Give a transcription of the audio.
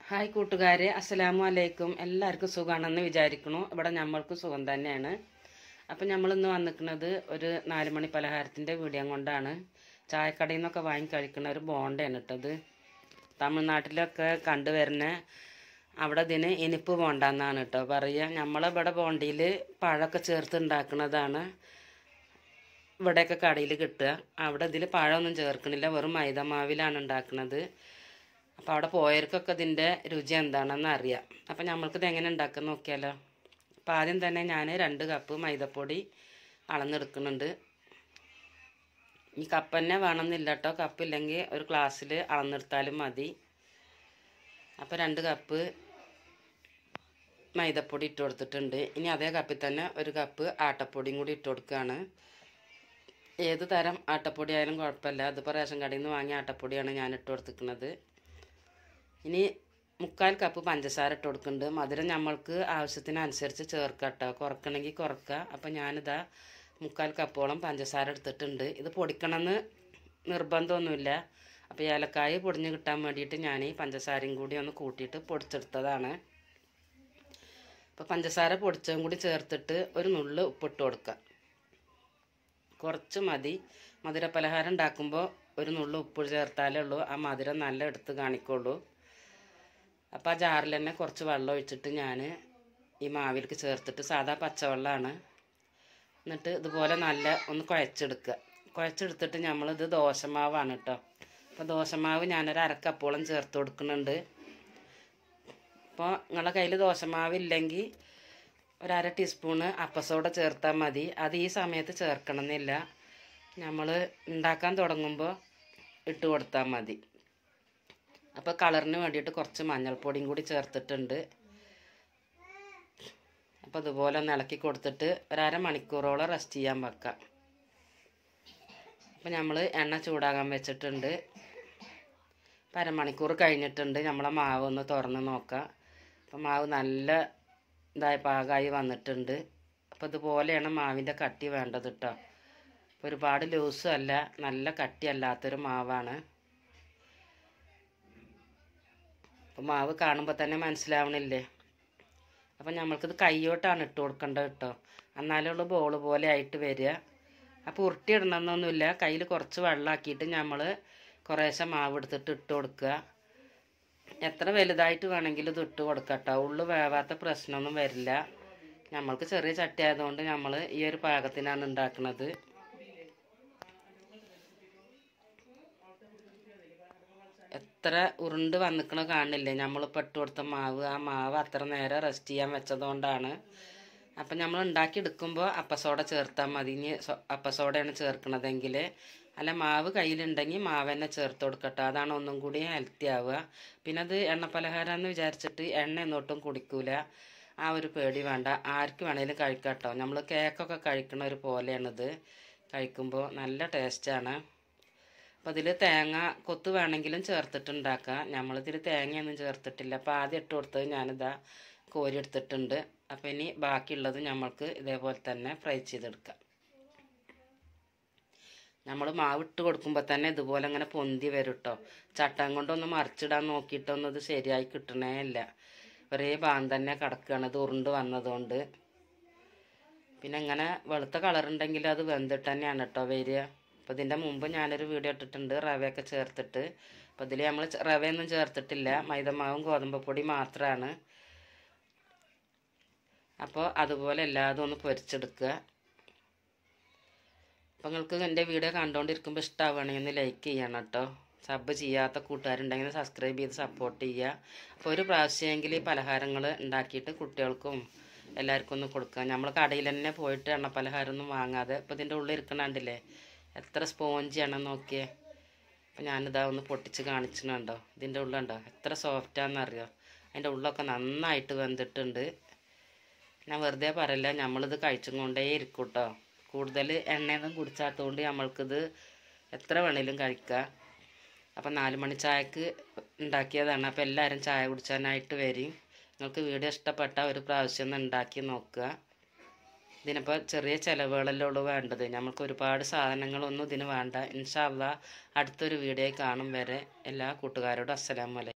hi കൂട്ടുകാരെ അസ്സലാമു അലൈക്കും എല്ലാവർക്കും സുഖമാണെന്ന് വിചാരിക്കണു ഇവിടെ നമ്മൾക്കും സുഖം തന്നെയാണ് അപ്പം നമ്മൾ ഇന്ന് വന്നിരിക്കുന്നത് ഒരു നാല് മണി പലഹാരത്തിൻ്റെ വീഡിയോ കൊണ്ടാണ് ചായക്കടയിൽ നിന്നൊക്കെ വാങ്ങി കഴിക്കുന്ന ഒരു ബോണ്ടയാണ് ഇട്ടത് തമിഴ്നാട്ടിലൊക്കെ കണ്ടുവരുന്ന അവിടെ ഇതിന് ഇനിപ്പ് ബോണ്ടെന്നാണ് കേട്ടോ പറയുക നമ്മളിവിടെ ബോണ്ടിയിൽ പഴമൊക്കെ ചേർത്ത് ഉണ്ടാക്കുന്നതാണ് ഇവിടെയൊക്കെ കടയിൽ കിട്ടുക അവിടെ ഇതിൽ പഴമൊന്നും ചേർക്കണില്ല വെറും മൈദമാവിലാണ് ഉണ്ടാക്കുന്നത് അപ്പോൾ അവിടെ പോയവർക്കൊക്കെ ഇതിൻ്റെ രുചി എന്താണെന്ന് അറിയാം അപ്പം നമ്മൾക്കിത് എങ്ങനെ ഉണ്ടാക്കുന്ന നോക്കിയാലോ അപ്പോൾ ആദ്യം തന്നെ ഞാൻ രണ്ട് കപ്പ് മൈദപ്പൊടി അളന്നെടുക്കുന്നുണ്ട് ഈ കപ്പ് തന്നെ വേണമെന്നില്ല കേട്ടോ കപ്പില്ലെങ്കിൽ ഒരു ഗ്ലാസ്സിൽ അളന്നെടുത്താലും മതി അപ്പോൾ രണ്ട് കപ്പ് മൈദപ്പൊടി ഇട്ട് കൊടുത്തിട്ടുണ്ട് ഇനി അതേ കപ്പിൽ തന്നെ ഒരു കപ്പ് ആട്ടപ്പൊടിയും കൂടി ഇട്ട് കൊടുക്കുകയാണ് ഏത് തരം ആട്ടപ്പൊടി ആയാലും കുഴപ്പമില്ല അതിപ്പോൾ റേഷൻ കടയിൽ നിന്ന് വാങ്ങിയ ആട്ടപ്പൊടിയാണ് ഞാൻ ഇട്ട് കൊടുത്തിരിക്കുന്നത് ഇനി മുക്കാൽ കപ്പ് പഞ്ചസാര ഇട്ട് കൊടുക്കുന്നുണ്ട് മധുരം നമ്മൾക്ക് ആവശ്യത്തിനനുസരിച്ച് ചേർക്കുക കേട്ടോ കുറക്കണമെങ്കിൽ കുറക്കുക അപ്പം ഞാനിതാ മുക്കാൽ കപ്പോളം പഞ്ചസാര എടുത്തിട്ടുണ്ട് ഇത് പൊടിക്കണമെന്ന് നിർബന്ധമൊന്നുമില്ല അപ്പോൾ ഏലക്കായ പൊടിഞ്ഞ് കിട്ടാൻ വേണ്ടിയിട്ട് ഞാൻ ഈ പഞ്ചസാരയും കൂടി ഒന്ന് കൂട്ടിയിട്ട് പൊടിച്ചെടുത്തതാണ് അപ്പോൾ പഞ്ചസാര പൊടിച്ചതും കൂടി ചേർത്തിട്ട് ഒരു നുള്ള് ഉപ്പിട്ട് കൊടുക്കുക കുറച്ച് മതി മധുര പലഹാരം ഉണ്ടാക്കുമ്പോൾ ഒരു നുള്ളു ഉപ്പ് ചേർത്താലേ ഉള്ളൂ ആ മധുരം നല്ല എടുത്ത് കാണിക്കുള്ളൂ അപ്പോൾ ആ ജാറിൽ തന്നെ കുറച്ച് വെള്ളം ഒഴിച്ചിട്ട് ഞാൻ ഈ മാവിലേക്ക് ചേർത്തിട്ട് സാധാ പച്ചവെള്ളമാണ് എന്നിട്ട് ഇതുപോലെ നല്ല ഒന്ന് കുഴച്ചെടുക്കുക കുഴച്ചെടുത്തിട്ട് നമ്മളിത് ദോശമാവാണ് കേട്ടോ അപ്പോൾ ദോശമാവ് ഞാനൊരു അരക്കപ്പോളം ചേർത്ത് കൊടുക്കുന്നുണ്ട് അപ്പോൾ നിങ്ങളുടെ കയ്യിൽ ദോശമാവ് ഇല്ലെങ്കിൽ ഒരു അര ടീസ്പൂണ് അപ്പസോഡ ചേർത്താൽ മതി അത് ഈ സമയത്ത് ചേർക്കണമെന്നില്ല നമ്മൾ ഉണ്ടാക്കാൻ തുടങ്ങുമ്പോൾ ഇട്ട് കൊടുത്താൽ മതി അപ്പോൾ കളറിന് വേണ്ടിയിട്ട് കുറച്ച് മഞ്ഞൾപ്പൊടിയും കൂടി ചേർത്തിട്ടുണ്ട് അപ്പോൾ ഇതുപോലെ ഒന്ന് ഇളക്കി കൊടുത്തിട്ട് ഒരു അരമണിക്കൂറോളം റെസ്റ്റ് ചെയ്യാൻ വെക്കാം അപ്പോൾ നമ്മൾ എണ്ണ ചൂടാകാൻ വെച്ചിട്ടുണ്ട് അപ്പോൾ അരമണിക്കൂർ കഴിഞ്ഞിട്ടുണ്ട് നമ്മളെ മാവ് ഒന്ന് തുറന്ന് നോക്കാം അപ്പോൾ മാവ് നല്ല ഇതായ പാകമായി വന്നിട്ടുണ്ട് അപ്പോൾ ഇതുപോലെയാണ് മാവിൻ്റെ കട്ടി വേണ്ടത് കേട്ടോ അപ്പോൾ ഒരുപാട് ലൂസും അല്ല നല്ല കട്ടിയല്ലാത്തൊരു മാവാണ് അപ്പോൾ മാവ് കാണുമ്പോൾ തന്നെ മനസ്സിലാവണില്ലേ അപ്പം നമ്മൾക്കിത് കൈയോട്ടാണ് ഇട്ട് കൊടുക്കേണ്ടത് കേട്ടോ എന്നാലേ ഉള്ളൂ ബോൾ പോലെ ആയിട്ട് വരിക അപ്പോൾ ഉരുട്ടിയിടണമെന്നൊന്നുമില്ല കയ്യിൽ കുറച്ച് വെള്ളമാക്കിയിട്ട് നമ്മൾ കുറേശ്ശെ മാവ് എടുത്തിട്ട് ഇട്ട് കൊടുക്കുക എത്ര വലുതായിട്ട് വേണമെങ്കിലും ഇത് ഇട്ട് കൊടുക്കാം കേട്ടോ ഉള്ളു വേവാത്ത പ്രശ്നമൊന്നും വരില്ല നമ്മൾക്ക് ചെറിയ ചട്ടി ആയതുകൊണ്ട് നമ്മൾ ഈ ഒരു പാകത്തിനാണ് ഉണ്ടാക്കുന്നത് എത്ര ഉരുണ്ട് വന്നിക്കണ കാണില്ലേ നമ്മളിപ്പോൾ ഇട്ട് കൊടുത്ത മാവ് ആ മാവ് അത്ര നേരം റെസ്റ്റ് ചെയ്യാൻ വെച്ചതുകൊണ്ടാണ് അപ്പം നമ്മൾ ഉണ്ടാക്കി എടുക്കുമ്പോൾ അപ്പസോഡ ചേർത്താൽ മതി ഇനി അപ്പസോഡയാണ് ചേർക്കണതെങ്കിൽ അല്ല മാവ് കയ്യിലുണ്ടെങ്കിൽ മാവ് തന്നെ ചേർത്ത് കൊടുക്കട്ടോ അതാണ് ഒന്നും കൂടി ഹെൽത്തി ആവുക പിന്നെ അത് എണ്ണ പലഹാരമെന്ന് വിചാരിച്ചിട്ട് എണ്ണ എന്നൊട്ടും കുടിക്കൂല ആ ഒരു പേടി വേണ്ട ആർക്ക് വേണേലും കഴിക്കട്ടോ നമ്മൾ കേക്കൊക്കെ കഴിക്കണ ഒരു പോലെയാണിത് കഴിക്കുമ്പോൾ നല്ല ടേസ്റ്റാണ് അപ്പോൾ ഇതിൽ തേങ്ങ കൊത്ത് വേണമെങ്കിലും ചേർത്തിട്ടുണ്ടാക്കാം നമ്മളിതിൽ തേങ്ങയൊന്നും ചേർത്തിട്ടില്ല അപ്പോൾ ആദ്യം ഇട്ട് കൊടുത്തത് ഞാനിതാ കോരി എടുത്തിട്ടുണ്ട് അപ്പോൾ ഇനി ബാക്കിയുള്ളത് നമ്മൾക്ക് ഇതേപോലെ തന്നെ ഫ്രൈ ചെയ്തെടുക്കാം നമ്മൾ മാവ് ഇട്ട് കൊടുക്കുമ്പോൾ തന്നെ ഇതുപോലെ അങ്ങനെ പൊന്തി വരും കേട്ടോ ചട്ടം കൊണ്ടൊന്ന് മറിച്ചിടാൻ നോക്കിയിട്ടൊന്നും ഇത് ശരിയായി കിട്ടണേ ഇല്ല ഒരേ ഭാഗം തന്നെ കിടക്കുകയാണ് ഇത് ഉരുണ്ട് വന്നതുകൊണ്ട് പിന്നെ ഇങ്ങനെ വെളുത്ത കളർ ഉണ്ടെങ്കിൽ അത് വെന്തിട്ട് തന്നെയാണ് കേട്ടോ വരിക അപ്പോൾ ഇതിൻ്റെ മുമ്പ് ഞാനൊരു വീഡിയോ ഇട്ടിട്ടുണ്ട് റവയൊക്കെ ചേർത്തിട്ട് അപ്പോൾ ഇതിൽ നമ്മൾ റവയൊന്നും ചേർത്തിട്ടില്ല മൈദമാവും ഗോതമ്പ് പൊടി മാത്രമാണ് അപ്പോൾ അതുപോലെ എല്ലാതും ഒന്ന് പൊരിച്ചെടുക്കുക അപ്പോൾ നിങ്ങൾക്ക് എൻ്റെ വീഡിയോ കണ്ടുകൊണ്ടിരിക്കുമ്പോൾ ഇഷ്ടമാവുകയാണെങ്കിൽ ഒന്ന് ലൈക്ക് ചെയ്യണം കേട്ടോ സബ് ചെയ്യാത്ത കൂട്ടുകാരുണ്ടെങ്കിൽ സബ്സ്ക്രൈബ് ചെയ്ത് സപ്പോർട്ട് ചെയ്യുക അപ്പോൾ ഒരു പ്രാവശ്യമെങ്കിൽ ഈ പലഹാരങ്ങൾ ഉണ്ടാക്കിയിട്ട് കുട്ടികൾക്കും എല്ലാവർക്കും ഒന്ന് കൊടുക്കുക നമ്മൾ കടയിൽ തന്നെ പോയിട്ട് എണ്ണ പലഹാരമൊന്നും വാങ്ങാതെ ഇപ്പോൾ ഇതിൻ്റെ ഉള്ളിൽ ഇരിക്കണുണ്ടല്ലേ എത്ര സ്പോഞ്ചിയാണെന്ന് നോക്കിയേ അപ്പോൾ ഞാനിതാ ഒന്ന് പൊട്ടിച്ച് കാണിച്ചിട്ടുണ്ടോ ഇതിൻ്റെ ഉള്ളുണ്ടോ എത്ര സോഫ്റ്റാണെന്നറിയോ അതിൻ്റെ ഉള്ളൊക്കെ നന്നായിട്ട് വെന്തിട്ടുണ്ട് ഞാൻ വെറുതെ പറയില്ല നമ്മളിത് കഴിച്ചും കൊണ്ടേ ഇരിക്കും കേട്ടോ കൂടുതൽ എണ്ണയൊന്നും കുടിച്ചാത്തതുകൊണ്ട് നമ്മൾക്കിത് എത്ര വേണേലും കഴിക്കാം അപ്പം നാല് മണി ചായക്ക് ഉണ്ടാക്കിയതാണ് അപ്പോൾ എല്ലാവരും ചായ കുടിച്ചാനായിട്ട് വരും നിങ്ങൾക്ക് വീഡിയോ ഇഷ്ടപ്പെട്ട ഒരു പ്രാവശ്യം ഒന്ന് ഉണ്ടാക്കി നോക്കുക ഇതിനിപ്പോൾ ചെറിയ ചിലവുകളല്ലേ ഉള്ളൂ വേണ്ടത് നമുക്ക് ഒരുപാട് സാധനങ്ങളൊന്നും ഇതിന് വേണ്ട ഇൻഷാല്ല അടുത്തൊരു വീഡിയോ കാണും വരെ എല്ലാ കൂട്ടുകാരോടും അസ്സലാമലൈക്കും